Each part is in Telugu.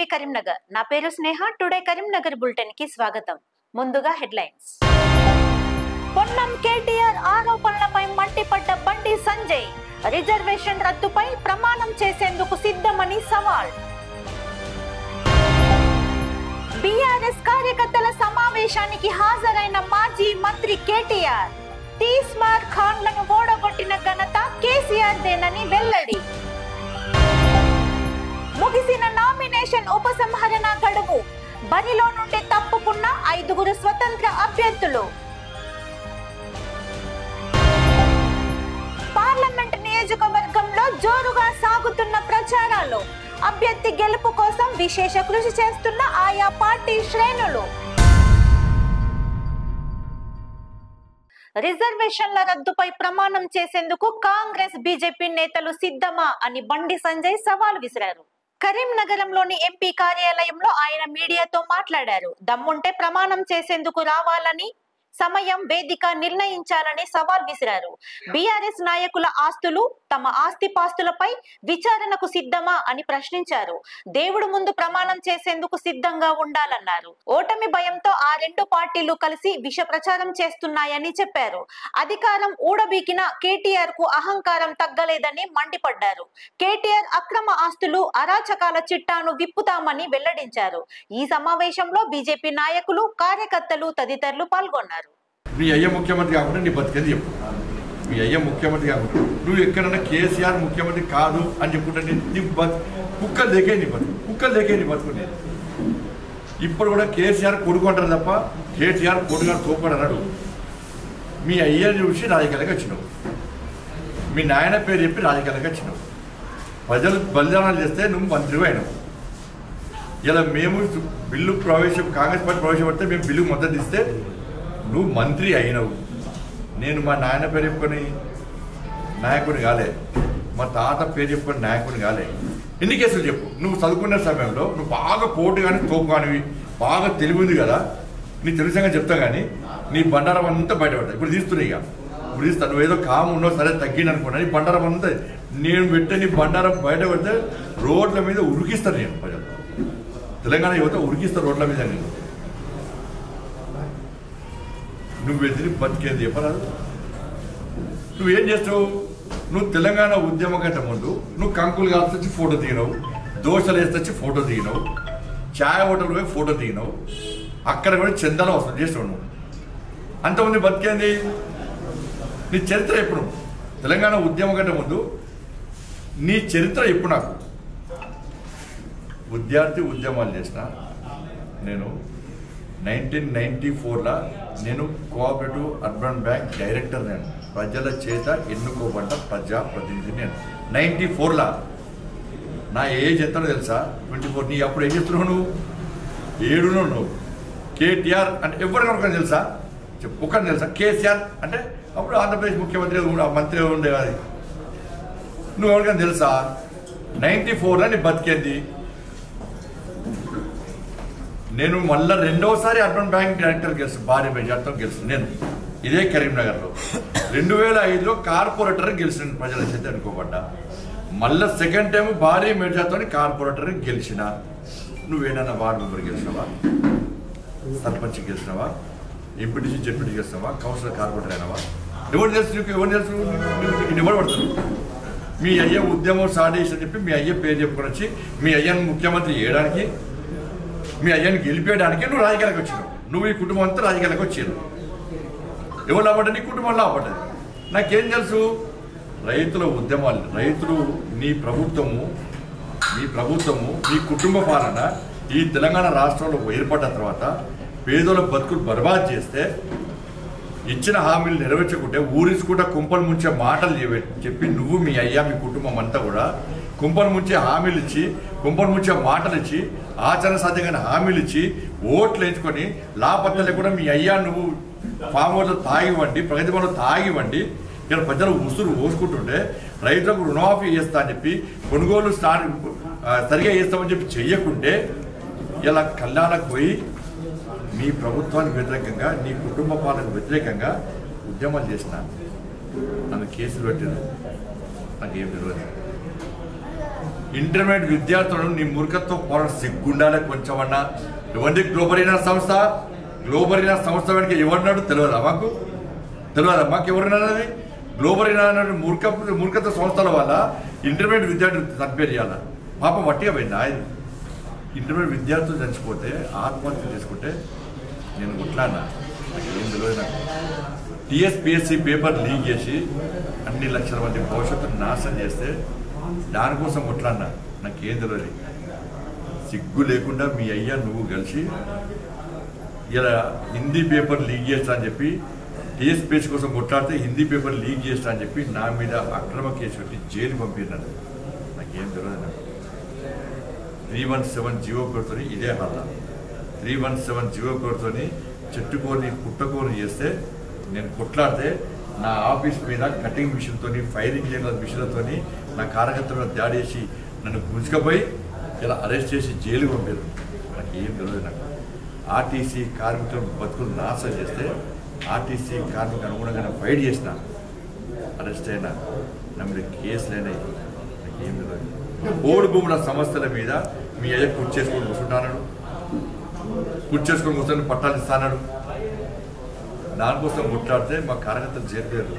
కరీంనగర్ నా పేరు స్నేహ టుడే కరీంనగర్ బులెటిన్ కి స్వాగతం ముందుగా హెడ్లైన్స్ పొన్నం కేటీఆర్ ఆరోపణలపై మండిపడ్డ బండి సంజయ్ రిజర్వేషన్ రద్దుపై ప్రమాణం చేసేందుకు సిద్ధమని సవాల్ బీఆర్ఎస్ కార్యకర్తల సమావేశానికి హాజరైన మాజీ మంత్రి కేటీఆర్ తీస్మార్ ఖాన్లను ఓడగొట్టిన ఘనత కేసీఆర్ దేనని వెల్లడి ముగిసిన నామినేషన్ ఉపసంహరణ గడువు బరిలో నుండి తప్పుకున్న ఐదుగురు స్వతంత్ర అభ్యర్థులు పార్లమెంట్ నియోజకవర్గంలో జోరుగా సాగుతున్న ప్రచారాలు అభ్యర్థి గెలుపు కోసం విశేష కృషి చేస్తున్న ఆయా పార్టీ శ్రేణులు రిజర్వేషన్ల రద్దుపై ప్రమాణం చేసేందుకు కాంగ్రెస్ బీజేపీ నేతలు సిద్ధమా అని బండి సంజయ్ సవాల్ విసిరారు కరీంనగరంలోని ఎంపీ కార్యాలయంలో ఆయన మీడియాతో మాట్లాడారు దమ్ముంటే ప్రమాణం చేసేందుకు రావాలని సమయం వేదిక నిర్ణయించాలని సవాల్ విసిరారు బీఆర్ఎస్ నాయకుల ఆస్తులు తమ ఆస్తిపాస్తులపై విచారణకు సిద్ధమా అని ప్రశ్నించారు దేవుడు ముందు ప్రమాణం చేసేందుకు సిద్ధంగా ఉండాలన్నారు ఓటమి భయంతో ఆ రెండు పార్టీలు కలిసి విష ప్రచారం చేస్తున్నాయని చెప్పారు అధికారం ఊడబీకిన కేటీఆర్ కు అహంకారం తగ్గలేదని మండిపడ్డారు కేటీఆర్ అక్రమ ఆస్తులు అరాచకాల చిట్టాను విప్పుతామని వెల్లడించారు ఈ సమావేశంలో బీజేపీ నాయకులు కార్యకర్తలు తదితరులు పాల్గొన్నారు మీ అయ్య ముఖ్యమంత్రి కాకుండా నీ బతికేది చెప్పు మీ అయ్య ముఖ్యమంత్రి కాకుండా నువ్వు ఎక్కడన్నా కేసీఆర్ ముఖ్యమంత్రి కాదు అని చెప్పుకుంటే నీ నీ బతు కుక్కలు లేకే నీ బతుకు కుక్కలు లేకే నీ బతుకు నేను ఇప్పుడు కూడా కేసీఆర్ కొడుకుంటారు తప్ప కేసీఆర్ కొడుగారు తోపడు అన్నాడు మీ అయ్యని చూసి రాజకీయాలకు వచ్చినావు మీ నాయన పేరు చెప్పి రాజకీయాలకు వచ్చినావు ప్రజలు బలిదానాలు చేస్తే నువ్వు మంత్రి అయినావు ఇలా మేము బిల్లు ప్రవేశం కాంగ్రెస్ పార్టీ ప్రవేశపెడితే మేము బిల్లు మద్దతు ఇస్తే నువ్వు మంత్రి అయినవు నేను మా నాయన పేరు చెప్పుకొని నాయకుని కాలే మా తాత పేరు చెప్పుకొని నాయకుని కాలే ఎన్ని కేసులు చెప్పు నువ్వు చదువుకునే సమయంలో నువ్వు బాగా పోటు కానీ తోపు కానివి బాగా తెలివి ఉంది కదా నీ తెలుగు సంగతి చెప్తా కానీ నీ బండారం అంతా బయటపడతాయి ఇప్పుడు తీస్తున్నాయి ఇక ఇప్పుడు తీస్తా నువ్వు ఏదో కాము ఉన్నావు సరే తగ్గింది అనుకున్నా నీ బండారం అంతా నేను పెట్టే నీ బండారం బయట పెడితే రోడ్ల మీద ఉరికిస్తాను నేను ప్రజలు తెలంగాణ యువత ఉరికిస్తారు రోడ్ల మీద నేను నువ్వు ఎదిరి బతికేది చెప్పరాదు నువ్వేం చేస్తావు నువ్వు తెలంగాణ ఉద్యమం కంటే ముందు నువ్వు కంకులు కాల్సి వచ్చి ఫోటో దిగినావు దోశలు వేస్తే వచ్చి ఫోటో దిగినావు ఛాయ్ హోటల్ పోయి ఫోటో దిగినావు అక్కడ కూడా చందనం వస్తుంది చేసావు నువ్వు అంతమంది బతికేంది నీ చరిత్ర ఎప్పుడు తెలంగాణ ఉద్యమం కంటే ముందు నీ చరిత్ర ఎప్పుడు నాకు విద్యార్థి ఉద్యమాలు చేసిన నేను నైన్టీన్ నైన్టీ ఫోర్లో నేను కోఆపరేటివ్ అర్బన్ బ్యాంక్ డైరెక్టర్ నేను ప్రజల చేత ఎన్నుకోబడ్డ ప్రజాప్రతినిధి నేను నైన్టీ ఫోర్లో నా ఏజ్ ఎంతనో తెలుసా ట్వంటీ ఫోర్ నీ అప్పుడు ఏం చేస్తున్నావు నువ్వు ఏడునో నువ్వు కేటీఆర్ అంటే ఎవరికైనా ఒకరిని తెలుసా చెప్పు ఒకరిని తెలుసా కేసీఆర్ అంటే అప్పుడు ఆంధ్రప్రదేశ్ ముఖ్యమంత్రి కూడా మంత్రి ఉండే అది నువ్వు ఎవరికైనా తెలుసా నైన్టీ ఫోర్లో నీ బతికేది నేను మళ్ళా రెండోసారి అర్బన్ బ్యాంక్ డైరెక్టర్ గెలుసు భారీ మెజార్టీతో గెలుసు నేను ఇదే కరీంనగర్లో రెండు వేల ఐదులో కార్పొరేటర్ గెలిచిన ప్రజల చేత అనుకోబడ్డా మళ్ళా సెకండ్ టైం భారీ మెజార్టీతో కార్పొరేటర్ గెలిచిన నువ్వేనన్నా వార్డు మెంబర్ గెలిచినావా సర్పంచ్ గెలిచినావా ఎంపీటీసీ జడ్పీటీ గెలిచినావా కౌన్సిలర్ కార్పొరేటర్ అయినావా ఎవరు తెలుసు నీకు ఎవరు తెలుసు నీకు ఎవరు పడతారు మీ అయ్య ఉద్యమం సాడేసి అని చెప్పి మీ అయ్య పేరు చెప్పుకొని వచ్చి మీ అయ్యను ముఖ్యమంత్రి చేయడానికి మీ అయ్యాన్ని గెలిపేయడానికి నువ్వు రాజకీయాలకు వచ్చినావు నువ్వు ఈ కుటుంబం అంతా రాజకీయాలకు వచ్చారు ఎవరు లాభపడ్డా నీ కుటుంబం లాభపడ్డది నాకేం తెలుసు రైతుల ఉద్యమాలు రైతులు నీ ప్రభుత్వము మీ ప్రభుత్వము మీ కుటుంబ పాలన ఈ తెలంగాణ రాష్ట్రంలో ఏర్పడ్డ తర్వాత పేదల బతుకులు బర్బాద్ చేస్తే ఇచ్చిన హామీలు నెరవేర్చకుంటే ఊరించుకుంటా కుంపలు ముంచే మాటలు చెవి- చెప్పి నువ్వు మీ అయ్యా మీ కుటుంబం అంతా కూడా కుంపలు ముంచే హామీలు ఇచ్చి కుంపలు ముంచే మాటలు ఇచ్చి ఆచరణ సాధ్యంగా హామీలు ఇచ్చి ఓట్లు వేయించుకొని లాభత్త లేకుండా మీ అయ్యా నువ్వు ఫామ్ హౌస్లో తాగివ్వండి ప్రగతి భవన్లో తాగివ్వండి ఇక్కడ ప్రజలు ఉసురు పోసుకుంటుంటే రైతులకు రుణమాఫీ చేస్తా అని చెప్పి కొనుగోలు స్టార్ట్ ఆ, సరిగా చేస్తామని చెప్పి చెయ్యకుంటే ఇలా కళ్యాణకు పోయి మీ ప్రభుత్వానికి వ్యతిరేకంగా నీ కుటుంబ పాలనకు వ్యతిరేకంగా ఉద్యమాలు చేసిన నన్ను కేసులు పెట్టారు నాకు ఏం తెలియదు ఇంటర్మీడియట్ విద్యార్థులను నీ మూర్ఖత్వం పోరాటం సిగ్గుండాలే కొంచెమన్నా ఎవరి గ్లోబరీనా సంస్థ గ్లోబరీనా సంస్థ వెనక ఎవరినాడు తెలియదా మాకు తెలియదా మాకు ఎవరినది గ్లోబరీనా అనే మూర్ఖ మూర్ఖత్వ సంస్థల వల్ల ఇంటర్మీడియట్ విద్యార్థులు చనిపోయి చేయాల పాపం వట్టిగా పోయింది ఆయన ఇంటర్మీడియట్ విద్యార్థులు చచ్చిపోతే ఆత్మహత్య చేసుకుంటే నేను కొట్లాడినా నాకు ఏం తెలియదు నాకు టీఎస్పిఎస్సి పేపర్ లీక్ చేసి అన్ని లక్షల మంది భవిష్యత్తును నాశనం చేస్తే దానికోసం కొట్లాడినా నాకు ఏం తెలియదు సిగ్గు లేకుండా మీ అయ్యా నువ్వు కలిసి ఇలా హిందీ పేపర్ లీక్ చేస్తా అని చెప్పి టీఎస్పీఎస్ కోసం కొట్లాడితే హిందీ పేపర్ లీక్ చేస్తా అని చెప్పి నా మీద అక్రమ కేసు పెట్టి జైలు పంపినాను నాకేం తెలియదు నాకు త్రీ వన్ సెవెన్ జీవో కోడ్తోని ఇదే హాల త్రీ వన్ సెవెన్ జీవో కోడ్తోని చెట్టుకొని పుట్టకోని చేస్తే నేను కొట్లాడితే నా ఆఫీస్ మీద కటింగ్ మిషన్తో ఫైర్ ఇంజనీర్ మిషన్లతోని నా కార్యకర్తల మీద దాడి చేసి నన్ను గుంజుకపోయి ఇలా అరెస్ట్ చేసి జైలు పంపారు నాకు ఏం తెలియదు నాకు ఆర్టీసీ కార్మికుల బతుకులు నాశనం చేస్తే ఆర్టీసీ కార్మిక అనుగుణంగా ఫైట్ చేసిన అరెస్ట్ అయినా నా మీద కేసులైనాయి నాకు ఏం తెలియదు ఓడి భూముల సమస్యల మీద మీ అయ్య కుర్చీ చేసుకొని కూర్చుంటాడు కుర్చీ చేసుకొని కూర్చొని పట్టాలు ఇస్తాడు దానికోసం కొట్లాడితే మా కార్యకర్తలు చేరిపోయారు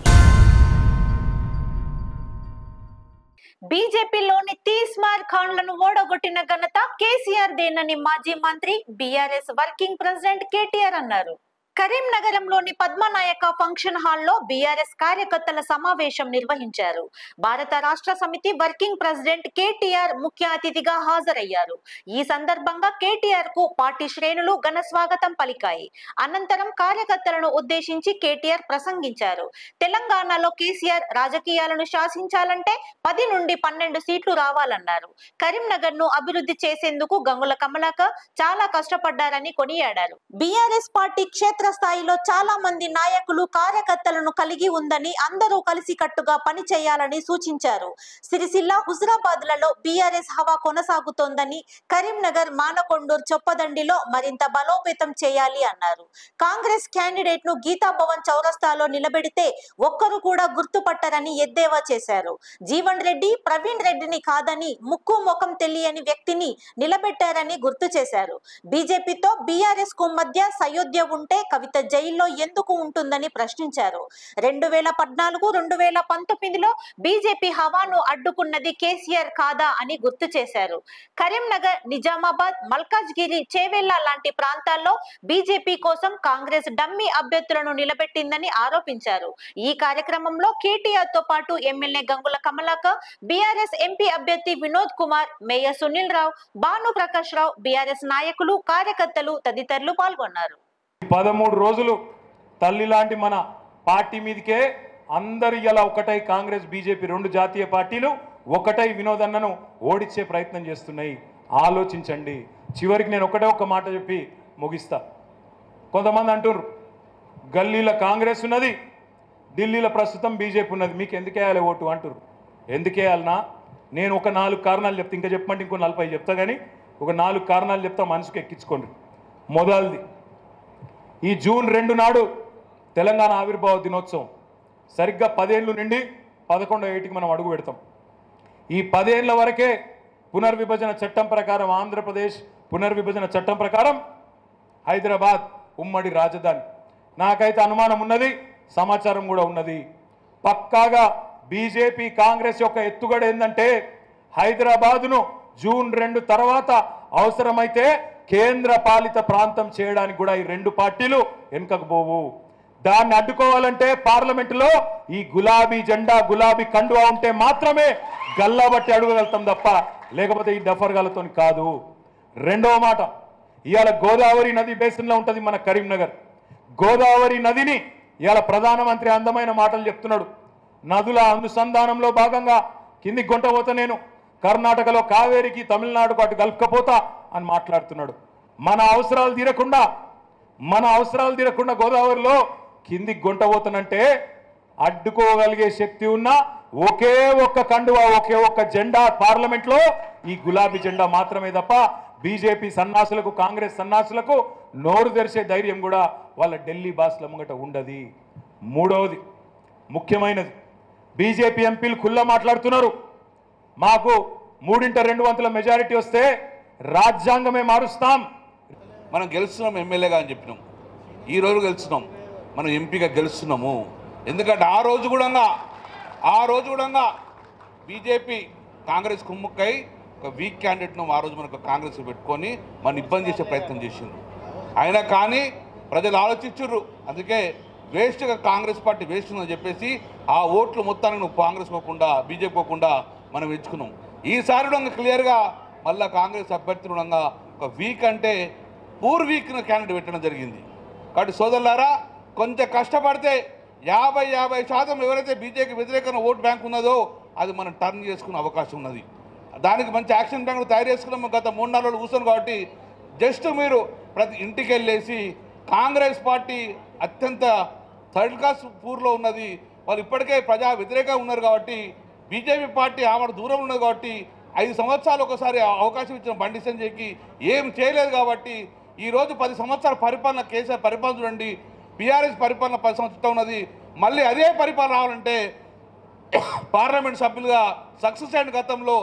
బీజేపీలోని తీస్మార్ ఖాన్లను ఓడగొట్టిన ఘనత కేసీఆర్ దేనని మాజీ మంత్రి బీఆర్ఎస్ వర్కింగ్ ప్రెసిడెంట్ కేటీఆర్ అన్నారు కరీంనగరంలోని పద్మనాయక ఫంక్షన్ హాల్లో బీఆర్ఎస్ కార్యకర్తల సమావేశం నిర్వహించారు భారత రాష్ట్ర సమితి వర్కింగ్ ప్రెసిడెంట్ కేటీఆర్ ముఖ్య అతిథిగా హాజరయ్యారు ఈ సందర్భంగా కేటీఆర్ కు పార్టీ శ్రేణులు ఘన స్వాగతం పలికాయి అనంతరం కార్యకర్తలను ఉద్దేశించి కేటీఆర్ ప్రసంగించారు తెలంగాణలో కేసీఆర్ రాజకీయాలను శాసించాలంటే పది నుండి పన్నెండు సీట్లు రావాలన్నారు కరీంనగర్ ను అభివృద్ధి చేసేందుకు గంగుల కమలాకర్ చాలా కష్టపడ్డారని కొనియాడారు బీఆర్ఎస్ పార్టీ క్షేత్ర స్థాయిలో చాలా మంది నాయకులు కార్యకర్తలను కలిగి ఉందని అందరూ కలిసికట్టుగా పని చేయాలని సూచించారు సిరిసిల్ల హుజరాబాద్ లలో బీఆర్ఎస్ హవా కొనసాగుతోందని కరీంనగర్ మానకొండూర్ చొప్పదండిలో మరింత బలోపేతం చేయాలి అన్నారు కాంగ్రెస్ క్యాండిడేట్ ను గీతా భవన్ చౌరస్తాలో నిలబెడితే ఒక్కరు కూడా గుర్తుపట్టరని ఎద్దేవా చేశారు జీవన్ రెడ్డి ప్రవీణ్ రెడ్డిని కాదని ముక్కు ముఖం తెలియని వ్యక్తిని నిలబెట్టారని గుర్తు చేశారు బీజేపీతో బీఆర్ఎస్ కు మధ్య సయోధ్య ఉంటే కవిత జైల్లో ఎందుకు ఉంటుందని ప్రశ్నించారు రెండు వేల పద్నాలుగు రెండు వేల పంతొమ్మిదిలో బీజేపీ హవాను అడ్డుకున్నది కేసీఆర్ కాదా అని గుర్తు చేశారు కరీంనగర్ నిజామాబాద్ మల్కాజ్గిరి చేవెళ్ల లాంటి ప్రాంతాల్లో బీజేపీ కోసం కాంగ్రెస్ డమ్మీ అభ్యర్థులను నిలబెట్టిందని ఆరోపించారు ఈ కార్యక్రమంలో కేటీఆర్ తో పాటు MLA Gangula Kamalakar BRS MP అభ్యర్థి వినోద్ కుమార్ మేయర్ సునీల్ రావు భాను ప్రకాష్ రావు బీఆర్ఎస్ నాయకులు కార్యకర్తలు తదితరులు పాల్గొన్నారు పదమూడు రోజులు తల్లి లాంటి మన పార్టీ మీదకే అందరు ఇలా ఒకటై కాంగ్రెస్ బీజేపీ రెండు జాతీయ పార్టీలు ఒకటై వినోదన్నను ఓడించే ప్రయత్నం చేస్తున్నాయి ఆలోచించండి చివరికి నేను ఒకటే ఒక మాట చెప్పి ముగిస్తా కొంతమంది అంటున్నారు గల్లీలో కాంగ్రెస్ ఉన్నది ఢిల్లీలో ప్రస్తుతం బీజేపీ ఉన్నది మీకు ఎందుకు వేయాలి ఓటు అంటారు ఎందుకు వేయాలనా నేను ఒక నాలుగు కారణాలు చెప్తా ఇంకా చెప్పమంటే ఇంకో నలభై చెప్తా కానీ ఒక నాలుగు కారణాలు చెప్తా మనసుకు ఎక్కించుకోండి మొదటిది ఈ జూన్ రెండు నాడు తెలంగాణ ఆవిర్భావ దినోత్సవం సరిగ్గా పదేళ్ళు నుండి పదకొండో ఏటికి మనం అడుగు పెడతాం ఈ పదేళ్ల వరకే పునర్విభజన చట్టం ప్రకారం ఆంధ్రప్రదేశ్ పునర్విభజన చట్టం ప్రకారం హైదరాబాద్ ఉమ్మడి రాజధాని నాకైతే అనుమానం ఉన్నది సమాచారం కూడా ఉన్నది పక్కాగా బీజేపీ కాంగ్రెస్ యొక్క ఎత్తుగడ ఏంటంటే హైదరాబాదును జూన్ రెండు తర్వాత అవసరమైతే కేంద్ర పాలిత ప్రాంతం చేయడానికి కూడా ఈ రెండు పార్టీలు వెనుకకు పోవు దాన్ని అడ్డుకోవాలంటే పార్లమెంటులో ఈ గులాబీ జెండా గులాబీ కండువా ఉంటే మాత్రమే గల్లాబట్టి అడుగగలుగుతాం తప్ప లేకపోతే ఈ డఫర్గాలతో కాదు రెండవ మాట ఇవాళ గోదావరి నది బేసిన్లో ఉంటుంది మన కరీంనగర్ గోదావరి నదిని ఇవాళ ప్రధానమంత్రి అందమైన మాటలు చెప్తున్నాడు నదుల అనుసంధానంలో భాగంగా కింది గుంట పోతా నేను కర్ణాటకలో కావేరికి తమిళనాడుకు అటు కలుపుకపోతా అని మాట్లాడుతున్నాడు మన అవసరాలు తీరకుండా మన అవసరాలు తీరకుండా గోదావరిలో కిందికి గుంట పోతానంటే అడ్డుకోగలిగే శక్తి ఉన్న ఒకే ఒక్క కండువా ఒకే ఒక్క జెండా పార్లమెంట్లో ఈ గులాబీ జెండా మాత్రమే తప్ప బీజేపీ సన్నాసులకు కాంగ్రెస్ సన్నాసులకు నోరు తెరిచే ధైర్యం కూడా వాళ్ళ ఢిల్లీ బాస్ల ముంగట ఉండదు మూడవది ముఖ్యమైనది బీజేపీ ఎంపీలు ఖుల్లా మాట్లాడుతున్నారు మాకు మూడింట రెండు వంతుల మెజారిటీ వస్తే రాజ్యాంగమే మారుస్తాం మనం గెలుస్తున్నాం ఎమ్మెల్యేగా అని చెప్పినాం ఈ రోజు గెలుస్తున్నాం మనం ఎంపీగా గెలుస్తున్నాము ఎందుకంటే ఆ రోజు కూడా ఆ రోజు కూడా బీజేపీ కాంగ్రెస్ కుమ్ముక్కై ఒక వీక్ క్యాండిడేట్ను ఆ రోజు మనకు కాంగ్రెస్ పెట్టుకొని మన ఇబ్బంది చేసే ప్రయత్నం చేసిండ్రు అయినా కానీ ప్రజలు ఆలోచించుర్రు అందుకే వేస్ట్గా కాంగ్రెస్ పార్టీ వేస్ట్ ఉందని చెప్పేసి ఆ ఓట్లు మొత్తానికి నువ్వు కాంగ్రెస్ పోకుండా బీజేపీ పోకుండా మనం ఎంచుకున్నాం ఈసారి కూడా క్లియర్గా మళ్ళా కాంగ్రెస్ అభ్యర్థులు ఉండగా ఒక వీక్ అంటే పూర్ వీక్ను క్యాండిడేట్ పెట్టడం జరిగింది కాబట్టి సోదరులారా కొంచెం కష్టపడితే యాభై యాభై శాతం ఎవరైతే బీజేపీ వ్యతిరేకంగా ఓటు బ్యాంక్ ఉన్నదో అది మనం టర్న్ చేసుకునే అవకాశం ఉన్నది దానికి మంచి యాక్షన్ బ్యాంక్ తయారు చేసుకున్నాం గత మూడు నాలుగు రోజులు కూర్చొని కాబట్టి జస్ట్ మీరు ప్రతి ఇంటికి వెళ్ళేసి కాంగ్రెస్ పార్టీ అత్యంత థర్డ్ క్లాస్ పూర్లో ఉన్నది వాళ్ళు ఇప్పటికే ప్రజా వ్యతిరేకంగా ఉన్నారు కాబట్టి బీజేపీ పార్టీ ఆమె దూరం ఉన్నది కాబట్టి ఐదు సంవత్సరాలు ఒకసారి అవకాశం ఇచ్చిన బండి సంజయ్కి ఏం చేయలేదు కాబట్టి ఈ రోజు పది సంవత్సరాల పరిపాలన కేసీఆర్ పరిపాలన చూడండి బీఆర్ఎస్ పరిపాలన పది సంవత్సరాలు ఉన్నది మళ్ళీ అదే పరిపాలన రావాలంటే పార్లమెంట్ సభ్యులుగా సక్సెస్ అయిన గతంలో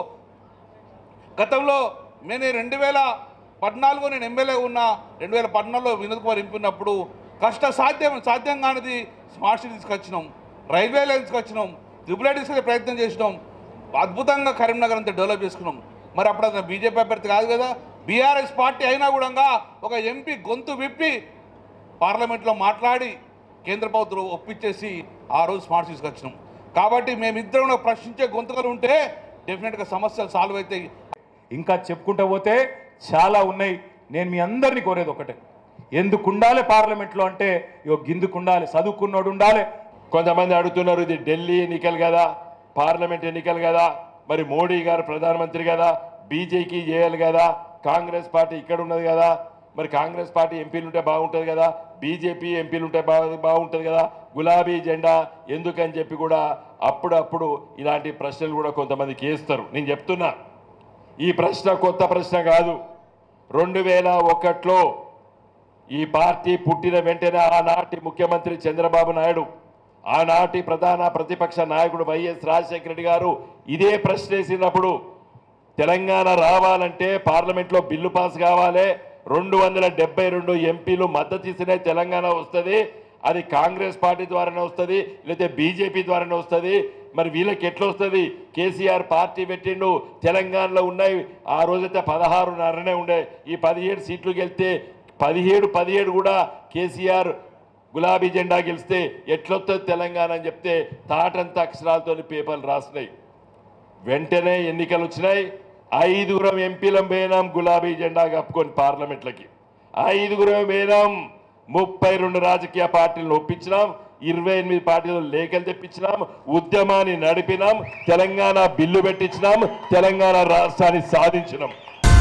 గతంలో నేను రెండు వేల పద్నాలుగు నేను ఎమ్మెల్యే ఉన్నా రెండు వేల పద్నాలుగులో వినోద్ కుమార్ ఎంపినప్పుడు కష్ట సాధ్యం సాధ్యం కానిది స్మార్ట్ సిటీ తీసుకొచ్చినాం రైల్వే లైన్ తీసుకొచ్చినాం త్రిపుల్ తీసుకొచ్చే ప్రయత్నం చేసినాం అద్భుతంగా కరీంనగర్ అంతా డెవలప్ చేసుకున్నాం మరి అప్పుడు అతను బీజేపీ అభ్యర్థి కాదు కదా బీఆర్ఎస్ పార్టీ అయినా కూడా ఒక ఎంపీ గొంతు విప్పి పార్లమెంట్లో మాట్లాడి కేంద్ర ప్రభుత్వం ఒప్పించేసి ఆ రోజు స్మార్ట్ సిటీస్కి వచ్చినాం కాబట్టి మేమిద్దరం కూడా ప్రశ్నించే గొంతుకలు ఉంటే డెఫినెట్గా సమస్యలు సాల్వ్ అవుతాయి ఇంకా చెప్పుకుంటూ పోతే చాలా ఉన్నాయి నేను మీ అందరినీ కోరేది ఒకటే ఎందుకు ఉండాలి పార్లమెంట్లో అంటే ఇగో గిందుకు ఉండాలి చదువుకున్నోడు ఉండాలి కొంతమంది అడుగుతున్నారు ఇది ఢిల్లీ ఎన్నికలు కదా పార్లమెంట్ ఎన్నికలు కదా మరి మోడీ గారు ప్రధానమంత్రి కదా బీజేపీ చేయాలి కదా కాంగ్రెస్ పార్టీ ఇక్కడ ఉన్నది కదా మరి కాంగ్రెస్ పార్టీ ఎంపీలు ఉంటే బాగుంటుంది కదా బీజేపీ ఎంపీలు ఉంటే బా బాగుంటుంది కదా గులాబీ జెండా ఎందుకని చెప్పి కూడా అప్పుడప్పుడు ఇలాంటి ప్రశ్నలు కూడా కొంతమందికి వేస్తారు నేను చెప్తున్నా ఈ ప్రశ్న కొత్త ప్రశ్న కాదు రెండు వేల ఒకటిలో ఈ పార్టీ పుట్టిన వెంటనే ఆనాటి ముఖ్యమంత్రి చంద్రబాబు నాయుడు ఆనాటి ప్రధాన ప్రతిపక్ష నాయకుడు వైఎస్ రాజశేఖర రెడ్డి గారు ఇదే ప్రశ్న వేసినప్పుడు తెలంగాణ రావాలంటే పార్లమెంట్లో బిల్లు పాస్ కావాలి రెండు వందల డెబ్బై రెండు ఎంపీలు మద్దతు ఇస్తేనే తెలంగాణ వస్తుంది అది కాంగ్రెస్ పార్టీ ద్వారానే వస్తుంది లేకపోతే బీజేపీ ద్వారానే వస్తుంది మరి వీళ్ళకి ఎట్లా వస్తుంది కేసీఆర్ పార్టీ పెట్టిండు తెలంగాణలో ఉన్నాయి ఆ రోజైతే పదహారున్నరనే ఉండే ఈ పదిహేడు సీట్లు గెలిస్తే పదిహేడు పదిహేడు కూడా కేసీఆర్ గులాబీ జెండా గెలిస్తే ఎట్లొస్తుంది తెలంగాణ అని చెప్తే తాటంత అక్షరాలతో పేపర్లు రాసినాయి వెంటనే ఎన్నికలు వచ్చినాయి ఐదుగురం ఎంపీలం పోయినాం గులాబీ జెండా కప్పుకొని పార్లమెంట్లకి ఐదుగురం పోయినాం ముప్పై రెండు రాజకీయ పార్టీలను ఒప్పించినాం ఇరవై ఎనిమిది పార్టీలు లేఖలు తెప్పించినాం ఉద్యమాన్ని నడిపినాం తెలంగాణ బిల్లు పెట్టించినాం తెలంగాణ రాష్ట్రాన్ని సాధించినాం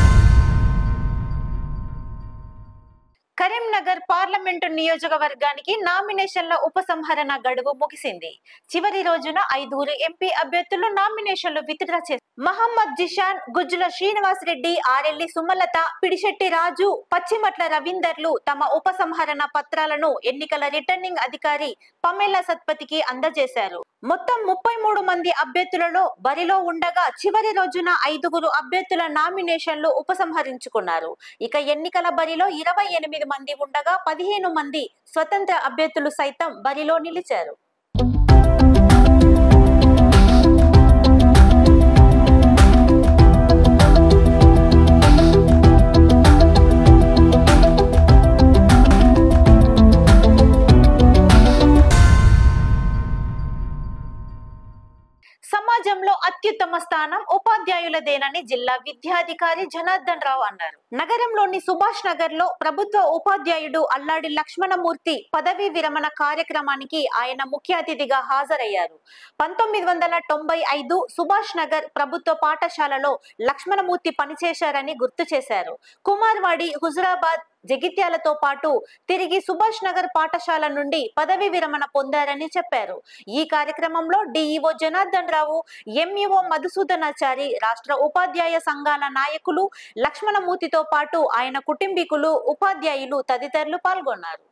కరీంనగర్ పార్లమెంటు నియోజకవర్గానికి నామినేషన్ల ఉపసంహరణ గడువు ముగిసింది చివరి రోజున ఐదుగురు ఎంపీ అభ్యర్థులు నామినేషన్లు విత్డ్రా చేశారు మహమ్మద్ జిషాన్ గుజ్జుల శ్రీనివాస్ రెడ్డి ఆరెల్లి సుమలత పిడిశెట్టి రాజు పచ్చిమట్ల రవీందర్లు తమ ఉపసంహరణ పత్రాలను ఎన్నికల రిటర్నింగ్ అధికారి పమేల సత్పతికి అందజేశారు మొత్తం ముప్పై మూడు మంది అభ్యర్థులలో బరిలో ఉండగా చివరి రోజున ఐదుగురు అభ్యర్థుల నామినేషన్లు ఉపసంహరించుకున్నారు ఇక ఎన్నికల బరిలో ఇరవై ఎనిమిది మంది ఉండగా పదిహేను మంది స్వతంత్ర అభ్యర్థులు సైతం బరిలో నిలిచారు సమాజంలో అత్యుత్తమ స్థానం ఉపాధ్యాయులదేనని జిల్లా విద్యాధికారి జనార్దన్ రావు అన్నారు నగరంలోని సుభాష్ నగర్ లో ప్రభుత్వ ఉపాధ్యాయుడు అల్లాడి లక్ష్మణమూర్తి పదవీ విరమణ కార్యక్రమానికి ఆయన ముఖ్య అతిథిగా హాజరయ్యారు పంతొమ్మిది వందల తొంభై ఐదు సుభాష్ నగర్ ప్రభుత్వ పాఠశాలలో లక్ష్మణమూర్తి పనిచేశారని గుర్తు చేశారు కుమార్వాడి హుజురాబాద్ జగిత్యాలతో పాటు తిరిగి సుభాష్ నగర్ పాఠశాల నుండి పదవి విరమణ పొందారని చెప్పారు ఈ కార్యక్రమంలో డిఈఓ జనార్దన్ రావు ఎంఈఓ మధుసూదనాచారి రాష్ట్ర ఉపాధ్యాయ సంఘాల నాయకులు లక్ష్మణమూర్తితో పాటు ఆయన కుటుంబీకులు ఉపాధ్యాయులు తదితరులు పాల్గొన్నారు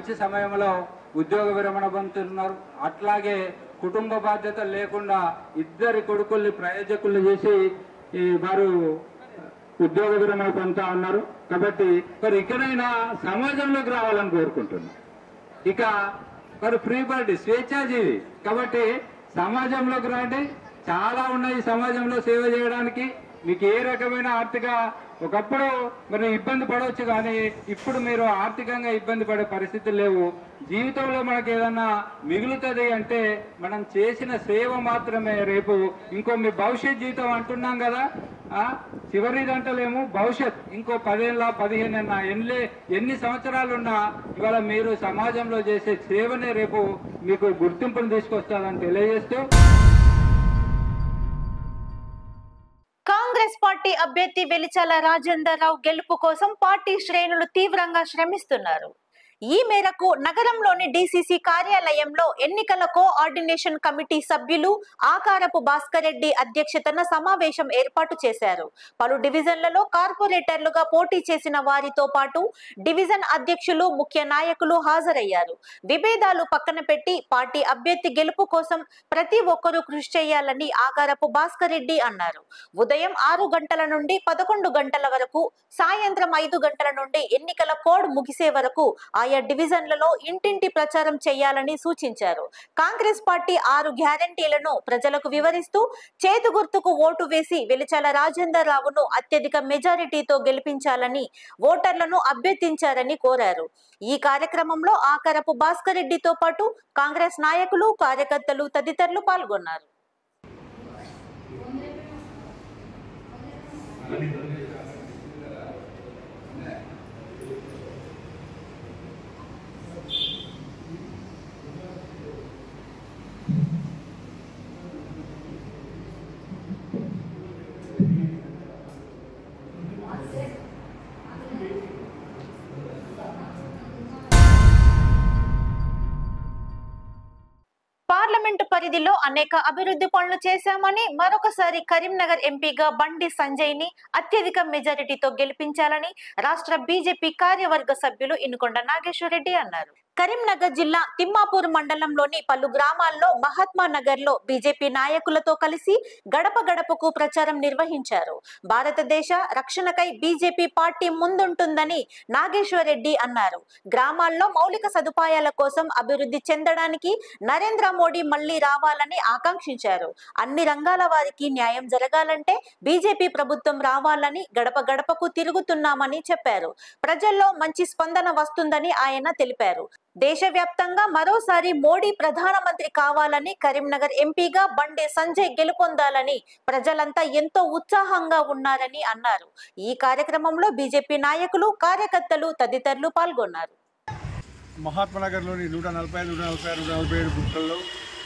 మంచి సమయంలో ఉద్యోగ విరమణ పొందుతున్నారు అట్లాగే కుటుంబ బాధ్యత లేకుండా ఇద్దరి కొడుకుల్ని ప్రయోజకులు చేసి ఈ వారు ఉద్యోగ విరమణ పొందుతా ఉన్నారు కాబట్టి మరి ఇక్కడైనా సమాజంలోకి రావాలని కోరుకుంటున్నాం ఇక మరి ఫ్రీ బర్డ్ స్వేచ్ఛాజీవి కాబట్టి సమాజంలోకి రండి చాలా ఉన్నాయి సమాజంలో సేవ చేయడానికి మీకు ఏ రకమైన ఆర్థిక ఒకప్పుడు మరి ఇబ్బంది పడవచ్చు కానీ ఇప్పుడు మీరు ఆర్థికంగా ఇబ్బంది పడే పరిస్థితులు లేవు జీవితంలో మనకి ఏదన్నా మిగులుతుంది అంటే మనం చేసిన సేవ మాత్రమే రేపు ఇంకో మీ భవిష్యత్ జీవితం అంటున్నాం కదా ఆ చివరిది అంటలేము భవిష్యత్ ఇంకో పదేళ్ళ పదిహేను ఎన్ని ఎన్ని సంవత్సరాలున్నా ఇవాళ మీరు సమాజంలో చేసే సేవనే రేపు మీకు గుర్తింపును తీసుకొస్తారని తెలియజేస్తూ కాంగ్రెస్ పార్టీ అభ్యర్థి వెలిచాల రాజేందర్ రావు గెలుపు కోసం పార్టీ శ్రేణులు తీవ్రంగా శ్రమిస్తున్నారు ఈ మేరకు నగరంలోని డీసీసీ కార్యాలయంలో ఎన్నికల కోఆర్డినేషన్ కమిటీ సభ్యులు ఆకారపు భాస్కర్ రెడ్డి అధ్యక్షతన సమావేశం ఏర్పాటు చేశారు పలు డివిజన్లలో కార్పొరేటర్లుగా పోటీ చేసిన వారితో పాటు డివిజన్ అధ్యక్షులు ముఖ్య నాయకులు హాజరయ్యారు విభేదాలు పక్కన పెట్టి పార్టీ అభ్యర్థి గెలుపు కోసం ప్రతి ఒక్కరూ కృషి చేయాలని ఆకారపు భాస్కర్ రెడ్డి అన్నారు ఉదయం ఆరు గంటల నుండి పదకొండు గంటల వరకు సాయంత్రం ఐదు గంటల నుండి ఎన్నికల కోడ్ ముగిసే వరకు ఆయా డివిజన్లలో ఇంటింటి ప్రచారం చేయాలని సూచించారు కాంగ్రెస్ పార్టీ ఆరు గ్యారంటీలను ప్రజలకు వివరిస్తూ చేతు గుర్తుకు ఓటు వేసి వెలిచాల రాజేందర్ రావును అత్యధిక మెజారిటీతో గెలిపించాలని ఓటర్లను అభ్యర్థించారని కోరారు ఈ కార్యక్రమంలో ఆకరపు భాస్కర్ రెడ్డితో పాటు కాంగ్రెస్ నాయకులు కార్యకర్తలు తదితరులు పాల్గొన్నారు పార్లమెంటు పరిధిలో అనేక అభివృద్ధి పనులు చేశామని మరొకసారి కరీంనగర్ ఎంపీగా బండి సంజయ్ ని అత్యధిక మెజారిటీతో గెలిపించాలని రాష్ట్ర బీజేపీ కార్యవర్గ సభ్యులు ఇనుకొండ నాగేశ్వరరెడ్డి అన్నారు కరీంనగర్ జిల్లా తిమ్మాపూర్ మండలంలోని పలు గ్రామాల్లో మహాత్మా నగర్ లో బీజేపీ నాయకులతో కలిసి గడప గడపకు ప్రచారం నిర్వహించారు భారతదేశ రక్షణకై బీజేపీ పార్టీ ముందుంటుందని నాగేశ్వరరెడ్డి అన్నారు గ్రామాల్లో మౌలిక సదుపాయాల కోసం అభివృద్ధి చెందడానికి నరేంద్ర మోడీ మళ్లీ రావాలని ఆకాంక్షించారు అన్ని రంగాల వారికి న్యాయం జరగాలంటే బీజేపీ ప్రభుత్వం రావాలని గడప గడపకు తిరుగుతున్నామని చెప్పారు ప్రజల్లో మంచి స్పందన వస్తుందని ఆయన తెలిపారు దేశవ్యాప్తంగా మరోసారి మోడీ ప్రధానమంత్రి కావాలని కరీంనగర్ ఎంపీగా బండే సంజయ్ గెలుపొందాలని ప్రజలంతా ఎంతో ఉత్సాహంగా ఉన్నారని అన్నారు ఈ కార్యక్రమంలో బీజేపీ నాయకులు కార్యకర్తలు తదితరులు పాల్గొన్నారు మహాత్మానగర్లోని నూట నలభై ఐదు నూట నలభై ఆరు నూట నలభై ఏడు గుంటల్లో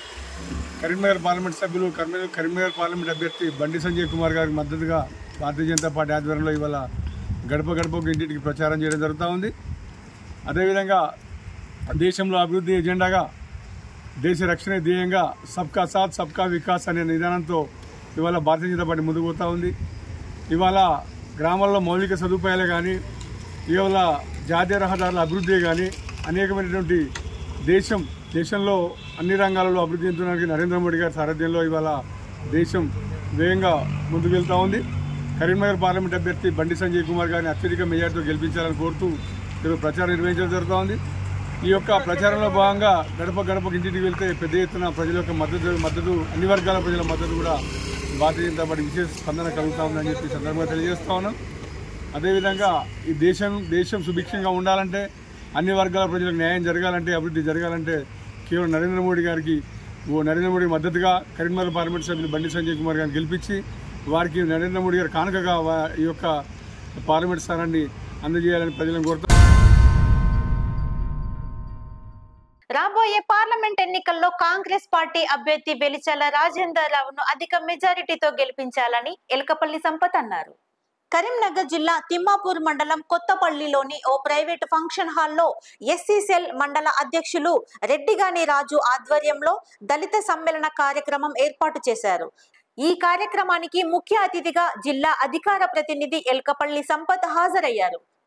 కరీంనగర్ పార్లమెంట్ సభ్యులు కరీంనగర్ కరీంనగర్ పార్లమెంట్ అభ్యర్థి బండి సంజయ్ కుమార్ గారికి మద్దతుగా భారతీయ జనతా పార్టీ ఆధ్వర్యంలో ఇవాళ గడప గడపకు ఇంటింటికి ప్రచారం చేయడం జరుగుతూ ఉంది అదేవిధంగా దేశంలో అభివృద్ధి ఎజెండాగా దేశ రక్షణ ధ్యేయంగా సబ్కా సాత్ సబ్కా వికాస్ అనే నిదానంతో ఇవాళ భారతీయ జనతా పార్టీ ముందుకు పోతా ఉంది ఇవాళ గ్రామాల్లో మౌలిక సదుపాయాలు కానీ ఇవాళ జాతీయ రహదారుల అభివృద్ధి కానీ అనేకమైనటువంటి దేశం దేశంలో అన్ని రంగాలలో అభివృద్ధి చెందడానికి నరేంద్ర మోడీ గారి సారథ్యంలో ఇవాళ దేశం వేగంగా ముందుకు వెళ్తూ ఉంది కరీంనగర్ పార్లమెంట్ అభ్యర్థి బండి సంజయ్ కుమార్ గారిని అత్యధిక మెజార్టీతో గెలిపించాలని కోరుతూ ఈరోజు ప్రచారం నిర్వహించడం జరుగుతూ ఉంది ఈ యొక్క ప్రచారంలో భాగంగా గడప గడపకి ఇంటికి వెళ్తే పెద్ద ఎత్తున ప్రజల యొక్క మద్దతు మద్దతు అన్ని వర్గాల ప్రజల మద్దతు కూడా భారతీయ జనతా పార్టీ విశేష స్పందన కలుగుతా ఉందని చెప్పి ఈ సందర్భంగా తెలియజేస్తా ఉన్నాం అదేవిధంగా ఈ దేశం దేశం సుభిక్షంగా ఉండాలంటే అన్ని వర్గాల ప్రజలకు న్యాయం జరగాలంటే అభివృద్ధి జరగాలంటే కేవలం నరేంద్ర మోడీ గారికి ఓ నరేంద్ర మోడీ మద్దతుగా కరీంనగర్ పార్లమెంట్ సభ్యులు బండి సంజయ్ కుమార్ గారిని గెలిపించి వారికి నరేంద్ర మోడీ గారు కానుకగా వా- ఈ యొక్క పార్లమెంట్ స్థానాన్ని అందజేయాలని ప్రజలను కోరుతాం రాబోయే పార్లమెంట్ ఎన్నికల్లో కాంగ్రెస్ పార్టీ అభ్యర్థి వెలిచాల రాజేందర్ రావును అధిక మెజారిటీతో గెలిపించాలని ఎలకపల్లి సంపత్ అన్నారు కరీంనగర్ జిల్లా తిమ్మాపూర్ మండలం కొత్తపల్లిలోని ఓ ప్రైవేట్ ఫంక్షన్ హాల్లో ఎస్సీ సెల్ మండల అధ్యక్షులు రెడ్డిగాని రాజు ఆధ్వర్యంలో దళిత సమ్మేళన కార్యక్రమం ఏర్పాటు చేశారు ఈ కార్యక్రమానికి ముఖ్య అతిథిగా జిల్లా అధికార ప్రతినిధి ఎల్కపల్లి సంపత్ హాజరయ్యారు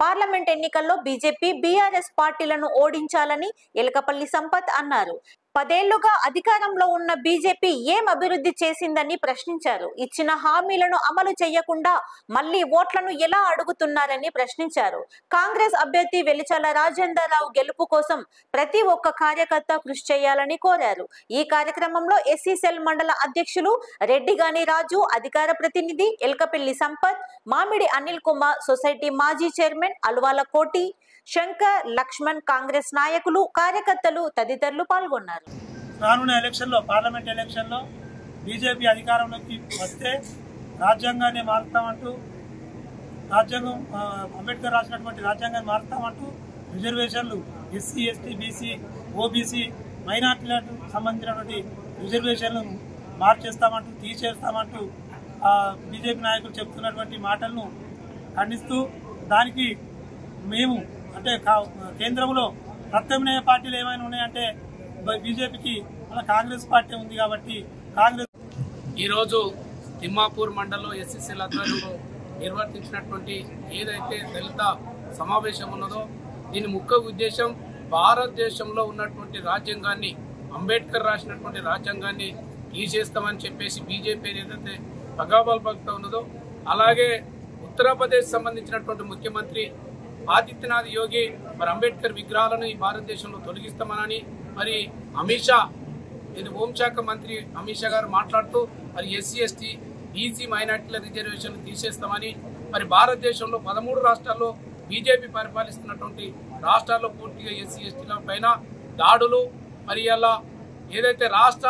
పార్లమెంట్ ఎన్నికల్లో బీజేపీ బీఆర్ఎస్ పార్టీలను ఓడించాలని ఎలకపల్లి సంపత్ అన్నారు పదేళ్లుగా అధికారంలో ఉన్న బీజేపీ ఏం అభివృద్ధి చేసిందని ప్రశ్నించారు ఇచ్చిన హామీలను అమలు చేయకుండా మళ్లీ ఓట్లను ఎలా అడుగుతున్నారని ప్రశ్నించారు కాంగ్రెస్ అభ్యర్థి వెలిచాల రాజేందర్ రావు గెలుపు కోసం ప్రతి ఒక్క కార్యకర్త కృషి చేయాలని కోరారు ఈ కార్యక్రమంలో ఎస్సీ సెల్ మండల అధ్యక్షులు రెడ్డిగాని రాజు అధికార ప్రతినిధి ఎల్కపల్లి సంపత్ మామిడి అనిల్ కుమార్ సొసైటీ మాజీ చైర్మన్ అల్వాల కోటి శంకర్ లక్ష్మణ్ కాంగ్రెస్ నాయకులు కార్యకర్తలు తదితరులు పాల్గొన్నారు రానున్న ఎలక్షన్లో పార్లమెంట్ ఎలక్షన్లో బీజేపీ అధికారంలోకి వస్తే రాజ్యాంగాన్ని మారుస్తామంటూ రాజ్యాంగం ఆ, అంబేద్కర్ రాసినటువంటి రాజ్యాంగాన్ని మారుస్తామంటూ రిజర్వేషన్లు ఎస్సీ ఎస్టీ బీసీ ఓబీసీ మైనార్టీలకు సంబంధించినటువంటి రిజర్వేషన్లను మార్చేస్తామంటూ తీసేస్తామంటూ ఆ, బీజేపీ నాయకులు చెప్తున్నటువంటి మాటలను ఖండిస్తూ దానికి మేము అంటే కా- కేంద్రంలో ప్రత్యామ్నాయ పార్టీలు ఏమైనా ఉన్నాయంటే బ- బీజేపీకి మన కాంగ్రెస్ పార్టీ ఉంది కాబట్టి కాంగ్రెస్ ఈరోజు తిమ్మాపూర్ మండలం ఎస్ఎస్ఎల్ ఆధ్వర్యంలో నిర్వర్తించినటువంటి ఏదైతే దళిత సమావేశం ఉన్నదో దీని ముఖ్య ఉద్దేశం భారతదేశంలో ఉన్నటువంటి రాజ్యాంగాన్ని అంబేద్కర్ రాసినటువంటి రాజ్యాంగాన్ని తీసేస్తామని చెప్పేసి బీజేపీ ఏదైతే పగాబల్ భక్త ఉన్నదో అలాగే ఉత్తరప్రదేశ్ సంబంధించినటువంటి ముఖ్యమంత్రి ఆదిత్యనాథ్ యోగి మరి అంబేద్కర్ విగ్రహాలను ఈ భారతదేశంలో తొలగిస్తామని మరి అమిత్ షా ఇది హోంశాఖ మంత్రి అమిత్ షా గారు మాట్లాడుతూ మరి ఎస్సీ ఎస్టీ బీసీ మైనార్టీల రిజర్వేషన్ తీసేస్తామని మరి భారతదేశంలో పదమూడు రాష్ట్రాల్లో బీజేపీ పరిపాలిస్తున్నటువంటి రాష్ట్రాల్లో పూర్తిగా ఎస్సీ ఎస్టీల పైన దాడులు మరి అలా ఏదైతే రాష్ట్ర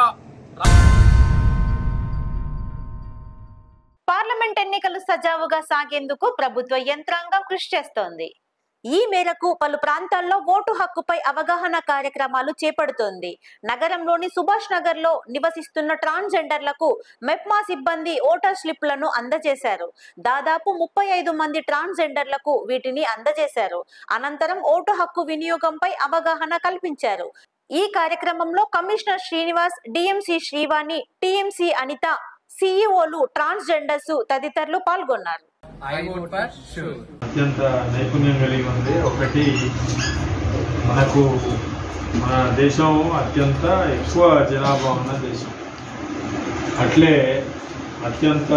పార్లమెంట్ ఎన్నికలు సజావుగా సాగేందుకు ప్రభుత్వ యంత్రాంగం కృషి చేస్తోంది ఈ మేరకు పలు ప్రాంతాల్లో ఓటు హక్కుపై అవగాహన కార్యక్రమాలు చేపడుతోంది నగరంలోని సుభాష్ నగర్ లో నివసిస్తున్న ట్రాన్స్జెండర్లకు మెప్మా సిబ్బంది ఓటర్ స్లిప్లను అందజేశారు దాదాపు ముప్పై ఐదు మంది ట్రాన్స్జెండర్లకు వీటిని అందజేశారు అనంతరం ఓటు హక్కు వినియోగంపై అవగాహన కల్పించారు ఈ కార్యక్రమంలో commissioner Srinivas DMC Srivani TMC Anitha సిఇఓలు ట్రాన్స్జెండర్స్ తదితరులు పాల్గొన్నారు అత్యంత నైపుణ్యం కలిగి ఉంది ఒకటి మనకు మన దేశం అత్యంత ఎక్కువ జనాభా ఉన్న దేశం అట్లే అత్యంత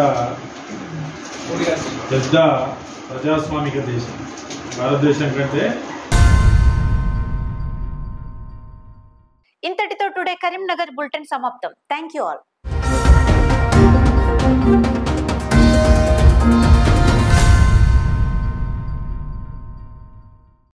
పెద్ద ప్రజాస్వామిక దేశం భారతదేశం కంటే ఇంతటితో టుడే కరీంనగర్ బులెటిన్ సమాప్తం థ్యాంక్ యూ ఆల్